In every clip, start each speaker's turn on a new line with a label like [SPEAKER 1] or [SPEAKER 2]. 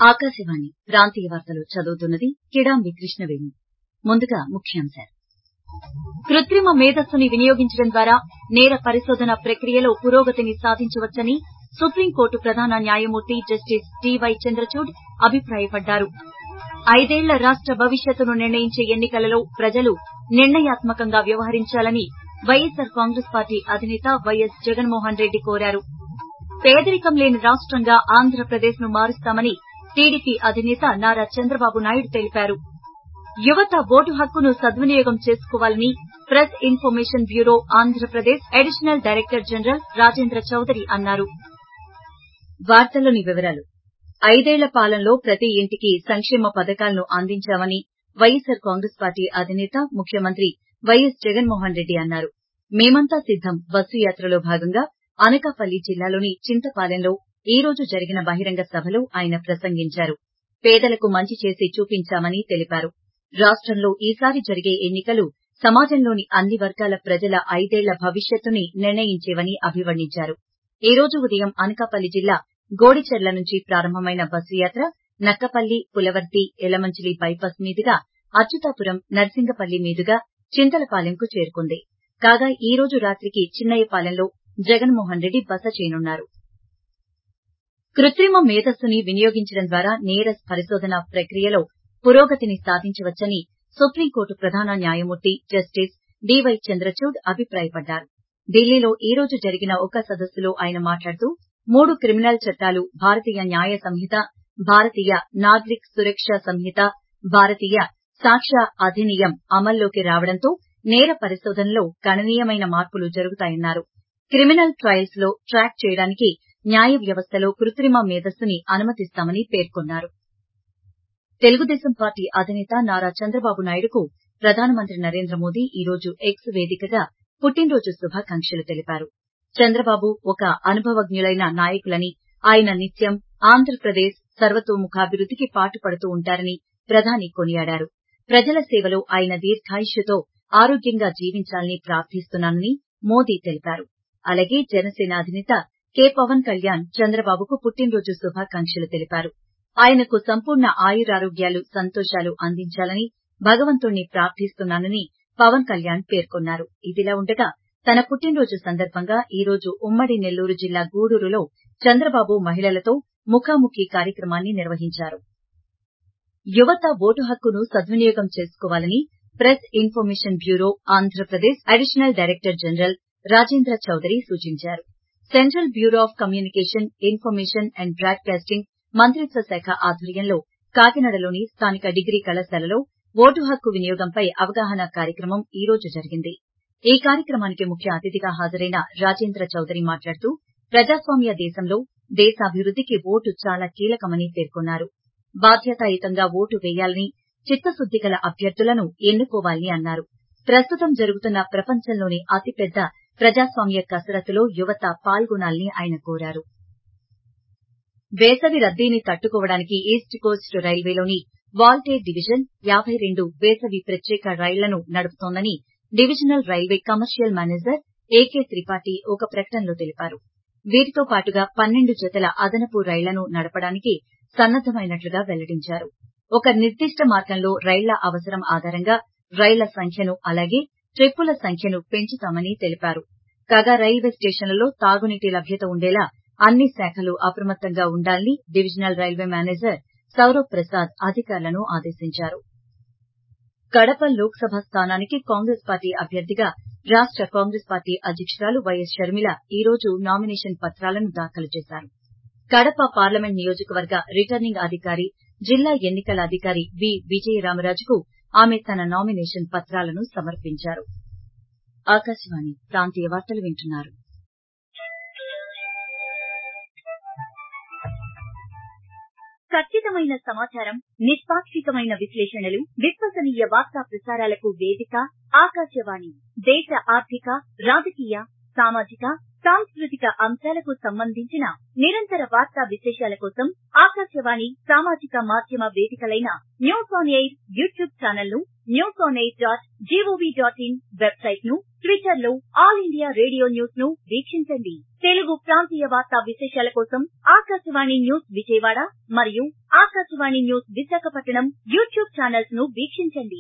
[SPEAKER 1] ఆకాశవాణి ప్రాంతీయ వార్తలు చదువుతున్నది కిడాంబి కృష్ణవేణి ముందుగా ముఖ్యాంశాలు కృత్రిమ మేధస్సుని వినియోగించడం ద్వారా నేర పరిశోధన ప్రక్రియలో పురోగతిని సాధించవచ్చని సుప్రీంకోర్టు ప్రధాన న్యాయమూర్తి జస్టిస్ డీవై చంద్రచూడ్ అభిప్రాయపడ్డారు ఐదేళ్ల రాష్ట భవిష్యత్తును నిర్ణయించే ఎన్ని కలలో ప్రజలు నిర్ణయాత్మకంగా వ్యవహరించాలని వైఎస్సార్ కాంగ్రెస్ పార్టీ అధినేత వైఎస్ జగన్మోహన్ రెడ్డి కోరారు పేదరికం లేని రాష్టంగా ఆంధ్రప్రదేశ్ ను మారుస్తామని టీడీపీ అధినేత నారా చంద్రబాబు నాయుడు తెలిపారు యువత ఓటు హక్కును సద్వినియోగం చేసుకోవాలని press information bureau Andhra Pradesh additional director general Rajendra Chowdary అన్నారు ఐదేళ్ల పాలనలో ప్రతి ఇంటికి సంక్షేమ పథకాలను అందించామని వైఎస్సార్ కాంగ్రెస్ పార్టీ అధినేత ముఖ్యమంత్రి వైఎస్ జగన్మోహన్ రెడ్డి అన్నారు మేమంతా సిద్దం బస్సు యాత్రలో భాగంగా అనకాపల్లి జిల్లాలోని చింతపాలెంలో ఈ రోజు జరిగిన బహిరంగ సభలో ఆయన ప్రసంగించారు పేదలకు మంచి చేసి చూపించామని తెలిపారు రాష్టంలో ఈసారి జరిగే ఎన్ని కలు సమాజంలోని అన్ని వర్గాల ప్రజల ఐదేళ్ల భవిష్యత్తుని నిర్ణయించేవని అభివర్ణించారు ఈ రోజు ఉదయం అనకాపల్లి జిల్లా గోడిచెర్ల నుంచి ప్రారంభమైన బస్సు యాత్ర నక్కపల్లి పులవర్తి ఎలమంచిలి బైపాస్ మీదుగా అచ్యుతాపురం నర్సింగపల్లి మీదుగా చింతలపాలెంకు చేరుకుంది కాగా ఈ రోజు రాత్రికి చిన్నయ్యపాలెంలో జగన్మోహన్ రెడ్డి బస చేయనున్నారు కృత్రిమ మేధస్సుని వినియోగించడం ద్వారా నేర పరిశోధన ప్రక్రియలో పురోగతిని సాధించవచ్చని సుప్రీంకోర్టు ప్రధాన న్యాయమూర్తి జస్టిస్ డీవై చంద్రచూడ్ అభిప్రాయపడ్డారు ఢిల్లీలో ఈ రోజు జరిగిన ఒక సదస్సులో ఆయన మాట్లాడుతూ మూడు క్రిమినల్ చట్టాలు భారతీయ న్యాయ సంహిత భారతీయ నాగరిక్ సురక్ష సంహిత భారతీయ సాక్ష్య అధినియం అమల్లోకి రావడంతో నేర పరిశోధనలో గణనీయమైన మార్పులు జరుగుతాయన్నారు క్రిమినల్ ట్రయల్స్ లో ట్రాక్ చేయడానికి న్యాయ వ్యవస్థలో కృత్రిమ మేధస్సుని అనుమతిస్తామని పేర్కొన్నారు తెలుగుదేశం పార్టీ అధినేత నారా చంద్రబాబు నాయుడుకు ప్రధానమంత్రి నరేంద్ర మోదీ ఈ రోజు ఎక్స్ వేదికగా పుట్టినరోజు శుభాకాంక్షలు తెలిపారు చంద్రబాబు ఒక అనుభవజ్ఞులైన నాయకులని ఆయన నిత్యం ఆంధ్రప్రదేశ్ సర్వతోముఖాభివృద్దికి పాటుపడుతూ ఉంటారని ప్రధాని కొనియాడారు ప్రజల సేవలో ఆయన దీర్ఘాయుష్యుతో ఆరోగ్యంగా జీవించాలని ప్రార్థిస్తున్నానని మోదీ తెలిపారు అలాగే జనసేన అధినేత కె పవన్ కళ్యాణ్ చంద్రబాబుకు పుట్టినరోజు శుభాకాంక్షలు తెలిపారు ఆయనకు సంపూర్ణ ఆయురారోగ్యాలు సంతోషాలు అందించాలని భగవంతుణ్ణి ప్రార్థిస్తున్నానని పవన్ కళ్యాణ్ పేర్కొన్నారు ఇదిలా ఉండగా తన పుట్టినరోజు సందర్భంగా ఈ రోజు ఉమ్మడి నెల్లూరు జిల్లా గూడూరులో చంద్రబాబు మహిళలతో ముఖాముఖి కార్యక్రమాన్ని నిర్వహించారు యువత ఓటు హక్కును సద్వినియోగం చేసుకోవాలని press information bureau Andhra Pradesh additional director general Rajendra Chowdary సూచించారు central bureau of communication information and broadcasting మంత్రిత్వ శాఖ ఆధ్వర్యంలో కాకినాడలోని స్థానిక డిగ్రీ కళాశాలలో ఓటు హక్కు వినియోగంపై అవగాహన కార్యక్రమం ఈ రోజు జరిగింది ఈ కార్యక్రమానికి ముఖ్య అతిథిగా హాజరైన రాజేంద్ర చౌదరి మాట్లాడుతూ ప్రజాస్వామ్య దేశంలో దేశాభివృద్దికి ఓటు చాలా కీలకమని పేర్కొన్నారు బాధ్యతాయుతంగా ఓటు వేయాలని చిత్తశుద్ది గల అభ్యర్థులను ఎన్నుకోవాలని అన్నారు ప్రస్తుతం జరుగుతున్న ప్రపంచంలోని అతిపెద్ద ప్రజాస్వామ్య కసరత్తులో యువత పాల్గొనాలని ఆయన కోరారు వేసవి రద్దీని తట్టుకోవడానికి ఈస్ట్ కోస్ట్ రైల్వేలోని వాల్టేర్ డివిజన్ యాబై రెండు వేసవి ప్రత్యేక రైళ్లను నడుపుతోందని divisional railway commercial manager A K Tripathi ఒక ప్రకటనలో తెలిపారు వీటితో పాటుగా పన్నెండు జతల అదనపు రైళ్లను నడపడానికి సన్నద్దమైనట్లుగా వెల్లడించారు ఒక నిర్దిష్ట మార్గంలో రైళ్ల అవసరం ఆధారంగా రైళ్ల సంఖ్యను అలాగే ట్రిప్పుల సంఖ్యను పెంచుతామని తెలిపారు కాగా రైల్వే స్టేషన్లలో తాగునీటి లభ్యత ఉండేలా అన్ని శాఖలు అప్రమత్తంగా ఉండాలని divisional railway manager Sourav Prasad అధికారులను ఆదేశించారు కడప లోక్సభ స్థానానికి కాంగ్రెస్ పార్టీ అభ్యర్థిగా రాష్ట కాంగ్రెస్ పార్టీ అధ్యకురాలు వైఎస్ షర్మిల ఈ రోజు నామినేషన్ పత్రాలను దాఖలు చేశారు కడప పార్లమెంట్ నియోజకవర్గ రిటర్నింగ్ అధికారి జిల్లా ఎన్నికల అధికారి వి విజయరామరాజుకు ఆమె తన నామినేషన్ పత్రాలను సమర్పించారు ఆకాశవాణి ప్రాంతీయ వార్తలు వింటున్నారు ఖచ్చితమైన సమాచారం నిష్పాక్షికమైన విశ్లేషణలు విశ్వసనీయ వార్తా ప్రసారాలకు వేదిక ఆకాశవాణి దేశ ఆర్థిక రాజకీయ సామాజిక సాంస్కృతిక అంశాలకు సంబంధించిన నిరంతర వార్తా విశేషాల కోసం ఆకాశవాణి సామాజిక మాధ్యమ వేదికలైన news on air YouTube channel ను
[SPEAKER 2] news on air dot G O V dot in website ను ట్విట్టర్ లో ఆల్ ఇండియా రేడియో న్యూస్ ను వీక్షించండి తెలుగు ప్రాంతీయ వార్తా విశేషాల కోసం ఆకాశవాణి న్యూస్ విజయవాడ మరియు Akashvani news Visakhapatnam YouTube channels ను వీక్షించండి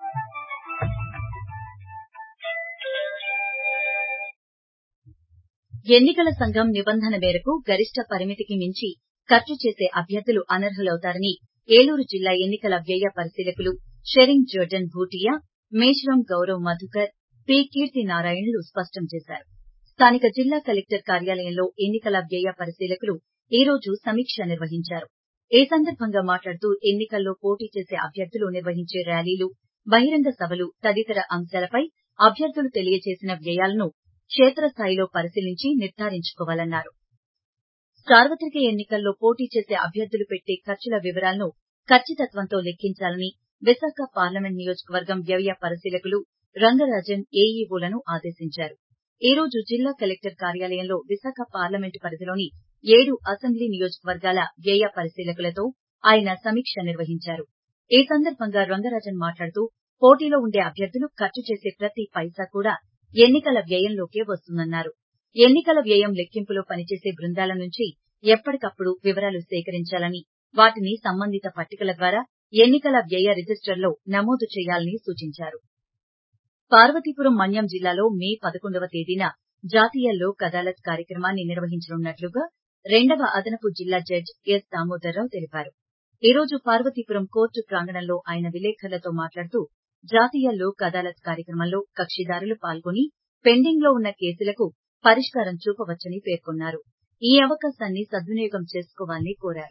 [SPEAKER 1] ఎన్నికల సంఘం నిబంధన మేరకు గరిష్ట పరిమితికి మించి ఖర్చు చేసే అభ్యర్థులు అనర్హులవుతారని ఏలూరు జిల్లా ఎన్నికల వ్యయ పరిశీలకులు షెరింగ్ జోర్డన్ భూటియా మేశ్రం గౌరవ్ మధుకర్ పి కీర్తి నారాయణులు స్పష్టం చేశారు స్థానిక జిల్లా కలెక్టర్ కార్యాలయంలో ఎన్నికల వ్యయ పరిశీలకులు ఈ రోజు సమీక్ష నిర్వహించారు ఈ సందర్భంగా మాట్లాడుతూ ఎన్నికల్లో పోటీ చేసే అభ్యర్థులు నిర్వహించే ర్యాలీలు బహిరంగ సభలు తదితర అంశాలపై అభ్యర్థులు తెలియజేసిన వ్యయాలను క్షేత్రస్థాయిలో పరిశీలించి నిర్ధారించుకోవాలన్నారు సార్వత్రిక ఎన్నికల్లో పోటీ చేసే అభ్యర్థులు పెట్టే ఖర్చుల వివరాలను ఖచ్చితత్వంతో లెక్కించాలని విశాఖ పార్లమెంట్ నియోజకవర్గం వ్యయ పరిశీలకులు రంగరాజన్ ఏఈఓలను ఆదేశించారు ఈ రోజు జిల్లా కలెక్టర్ కార్యాలయంలో విశాఖ పార్లమెంటు పరిధిలోని ఏడు అసెంబ్లీ నియోజకవర్గాల వ్యయ పరిశీలకులతో ఆయన సమీక్ష నిర్వహించారు ఈ సందర్భంగా రంగరాజన్ మాట్లాడుతూ పోటీలో ఉండే అభ్యర్థులు ఖర్చు చేసే ప్రతి పైసా కూడా ఎన్నికల వ్యయంలోకే వస్తుందన్నారు ఎన్నికల వ్యయం లెక్కింపులో పనిచేసే బృందాల నుంచి ఎప్పటికప్పుడు వివరాలు సేకరించాలని వాటిని సంబంధిత పట్టికల ద్వారా ఎన్నికల వ్యయ రిజిస్టర్లో నమోదు చేయాలని సూచించారు పార్వతీపురం మన్యం జిల్లాలో మే పదకొండవ తేదీన జాతీయ లోక్ అదాలత్ కార్యక్రమాన్ని నిర్వహించనున్నట్లుగా రెండవ అదనపు జిల్లా జడ్జి ఎస్ దామోదర్రావు తెలిపారు ఈ రోజు పార్వతీపురం కోర్టు ప్రాంగణంలో ఆయన విలేకరులతో మాట్లాడుతూ జాతీయ లోక్ అదాలత్ కార్యక్రమంలో కక్షిదారులు పాల్గొని పెండింగ్ లో ఉన్న కేసులకు పరిష్కారం చూపవచ్చని పేర్కొన్నారు ఈ అవకాశాన్ని సద్వినియోగం చేసుకోవాలని కోరారు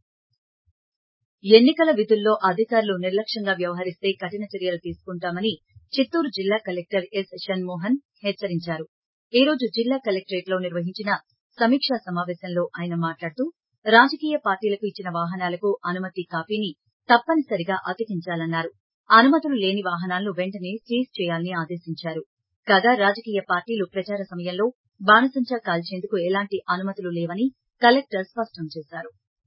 [SPEAKER 1] ఎన్నికల విధుల్లో అధికారులు నిర్లక్ష్యంగా వ్యవహరిస్తే కఠిన చర్యలు తీసుకుంటామని చిత్తూరు జిల్లా కలెక్టర్ ఎస్ షణ్మోహన్ హెచ్చరించారు ఈ రోజు జిల్లా కలెక్టరేట్ లో నిర్వహించిన సమీక్షా సమావేశంలో ఆయన మాట్లాడుతూ రాజకీయ పార్టీలకు ఇచ్చిన వాహనాలకు అనుమతి కాపీని తప్పనిసరిగా అతికించాలన్నారు అనుమతులు లేని వాహనాలను వెంటనే సీజ్ చేయాలని ఆదేశించారు కాగా రాజకీయ పార్టీలు ప్రచార సమయంలో బాణసంచా కాల్చేందుకు ఎలాంటి అనుమతులు లేవని కలెక్టర్ స్పష్టం చేశారు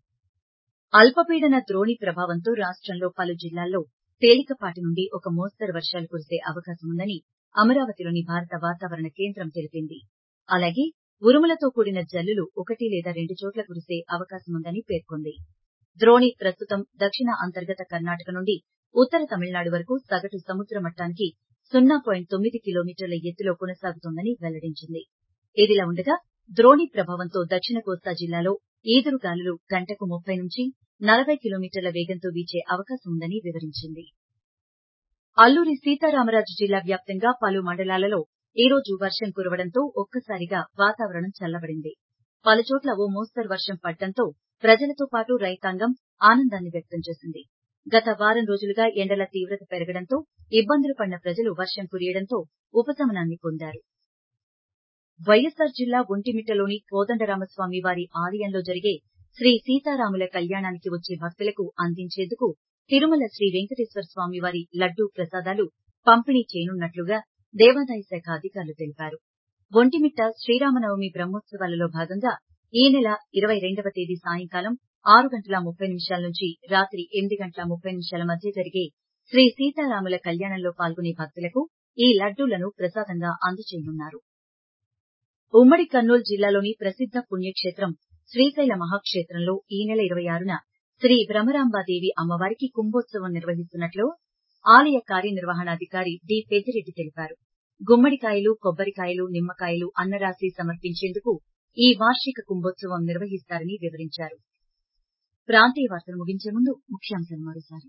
[SPEAKER 1] అల్పపీడన ద్రోణి ప్రభావంతో రాష్టంలో పలు జిల్లాల్లో తేలికపాటి నుండి ఒక మోస్తరు వర్షాలు కురిసే అవకాశం ఉందని అమరావతిలోని భారత వాతావరణ కేంద్రం తెలిపింది అలాగే ఉరుములతో కూడిన జల్లులు ఒకటి లేదా రెండు చోట్ల కురిసే అవకాశం ఉందని పేర్కొంది ద్రోణి ప్రస్తుతం దక్షిణ అంతర్గత కర్ణాటక నుండి ఉత్తర తమిళనాడు వరకు సగటు సముద్ర మట్టానికి సున్నా పాయింట్ తొమ్మిది కిలోమీటర్ల ఎత్తులో కొనసాగుతోందని వెల్లడించింది ఇదిలా ఉండగా ద్రోణి ప్రభావంతో దక్షిణ కోస్తా జిల్లాలో ఈదురుగాలులు గంటకు ముప్పై నుంచి నలభై కిలోమీటర్ల వేగంతో వీచే అవకాశం ఉందని వివరించింది అల్లూరి సీతారామరాజు జిల్లా వ్యాప్తంగా పలు మండలాలలో ఈ రోజు వర్షం కురవడంతో ఒక్కసారిగా వాతావరణం చల్లబడింది పలుచోట్ల ఓ మోస్తరు వర్షం పడటంతో ప్రజలతో పాటు రైతాంగం ఆనందాన్ని వ్యక్తం చేసింది గత వారం రోజులుగా ఎండల తీవ్రత పెరగడంతో ఇబ్బందులు పడిన ప్రజలు వర్షం కురియడంతో ఉపశమనాన్ని పొందారు వైఎస్సార్ జిల్లా ఒంటిమిట్టలోని కోదండరామస్వామి వారి ఆలయంలో జరిగే శ్రీ సీతారాముల కళ్యాణానికి వచ్చే భక్తులకు అందించేందుకు తిరుమల శ్రీ వెంకటేశ్వర స్వామి వారి లడ్డూ ప్రసాదాలు పంపిణీ చేయనున్నట్లుగా దేవాదాయ శాఖ అధికారులు తెలిపారు ఒంటిమిట్ట శ్రీరామనవమి బ్రహ్మోత్సవాలలో భాగంగా ఈ నెల ఇరవై రెండవ తేదీ సాయంకాలం ఆరు గంటల ముప్పై నిమిషాల నుంచి రాత్రి ఎనిమిది గంటల ముప్పై నిమిషాల మధ్య జరిగే శ్రీ సీతారాముల కళ్యాణంలో పాల్గొనే భక్తులకు ఈ లడ్డూలను ప్రసాదంగా అందజేయనున్నారు ఉమ్మడి కర్నూలు జిల్లాలోని ప్రసిద్ధ పుణ్యక్షేత్రం శ్రీశైల మహాక్షేత్రంలో ఈ నెల ఇరవై ఆరున శ్రీ భ్రమరాంబాదేవి అమ్మవారికి కుంభోత్సవం నిర్వహిస్తున్నట్లు ఆలయ కార్యనిర్వహణాధికారి డి పెద్దిరెడ్డి తెలిపారు గుమ్మడికాయలు కొబ్బరికాయలు నిమ్మకాయలు అన్నరాశి సమర్పించేందుకు ఈ వార్షిక కుంభోత్సవం నిర్వహిస్తారని వివరించారు ప్రాంతీయ వార్తలు ముగించే ముందు ముఖ్యాంశాలు మరోసారి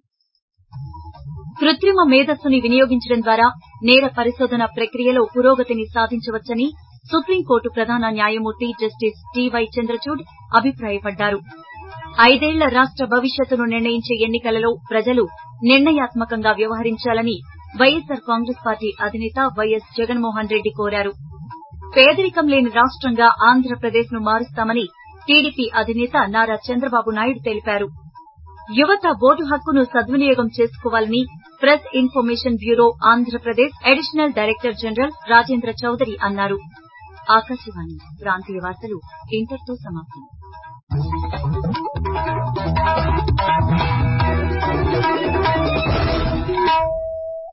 [SPEAKER 1] కృత్రిమ మేధస్సుని వినియోగించడం ద్వారా నేర పరిశోధన ప్రక్రియలో పురోగతిని సాధించవచ్చని సుప్రీంకోర్టు ప్రధాన న్యాయమూర్తి జస్టిస్ టీవై చంద్రచూడ్ అభిప్రాయపడ్డారు ఐదేళ్ల రాష్ట భవిష్యత్తును నిర్ణయించే ఎన్నికలలో ప్రజలు నిర్ణయాత్మకంగా వ్యవహరించాలని వైఎస్సార్ కాంగ్రెస్ పార్టీ అధినేత వైఎస్ జగన్మోహన్ రెడ్డి కోరారు పేదరికం లేని రాష్టంగా ఆంధ్రప్రదేశ్ ను మారుస్తామని టీడీపీ అధినేత నారా చంద్రబాబు నాయుడు తెలిపారు యువత ఓటు హక్కును సద్వినియోగం చేసుకోవాలని press information bureau Andhra Pradesh additional director general Rajendra Chowdary అన్నారు ఆకాశవాణి ప్రాంతీయ వార్తలు ఇంతటితో సమాప్తం